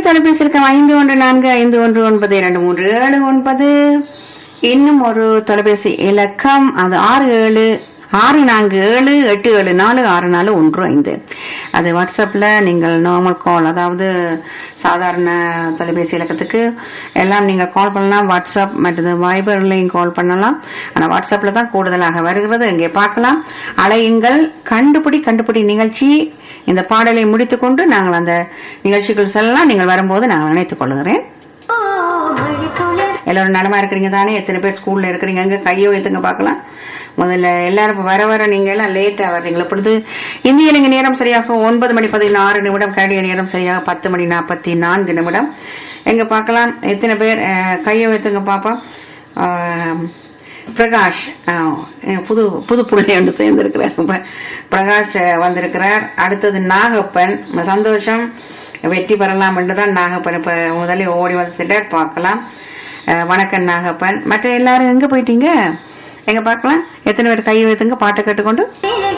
தொலைபேசி இருக்க ஐந்து ஒன்று நான்கு ஐந்து ஒன்று ஒன்பது இரண்டு மூன்று ஏழு ஒன்பது இன்னும் ஒரு தொலைபேசி இலக்கம் அது ஆறு ஏழு ஆறு நான்கு ஏழு எட்டு ஏழு நாலு ஆறு நாலு ஒன்று ஐந்து அது வாட்ஸ்அப்ல நீங்கள் நார்மல் கால் அதாவது சாதாரண தொலைபேசி இலக்கத்துக்கு எல்லாம் நீங்கள் கால் பண்ணலாம் வாட்ஸ்அப் மற்றது வைபர்லையும் கால் பண்ணலாம் ஆனா வாட்ஸ்அப்ல தான் கூடுதலாக வருகிறது இங்கே பார்க்கலாம் அலையுங்கள் கண்டுபிடி கண்டுபிடி நிகழ்ச்சி இந்த பாடலை முடித்துக்கொண்டு நாங்கள் அந்த நிகழ்ச்சிகள் செல்லலாம் நீங்கள் வரும்போது நாங்கள் நினைத்துக் கொள்கிறேன் எல்லாரும் நலமா இருக்கிறீங்க தானே எத்தனை பேர் ஸ்கூல்ல இருக்கிறீங்க அங்க கையை வைத்துங்க பார்க்கலாம் முதல்ல எல்லாரும் இப்ப வர வர நீங்க எல்லாம் லேட்டா வர்றீங்களா இப்பொழுது இந்திய இலங்கை நேரம் சரியாக ஒன்பது மணி பதினாறு நிமிடம் கனடிய நேரம் சரியாக பத்து மணி நாற்பத்தி நான்கு நிமிடம் எங்க பார்க்கலாம் எத்தனை பேர் அஹ், கையை வைத்துங்க பாப்போம் ஆஹ், பிரகாஷ் ஆஹ், புது புது புள்ளி ஒன்று சேர்ந்திருக்கிறார் இப்ப பிரகாஷ் அஹ், வந்திருக்கிறார் அடுத்தது நாகப்பன் சந்தோஷம் வெற்றி பெறலாம் என்றுதான் நாகப்பன் இப்ப முதலே ஓடி வந்துட்டார் பார்க்கலாம் அஹ், வணக்கம் நாகப்பன் மற்ற எல்லாரும் எங்க போயிட்டீங்க எங்க பார்க்கலாம் எத்தனை பேர் கை வைத்துங்க பாட்டை கேட்டுக்கொண்டு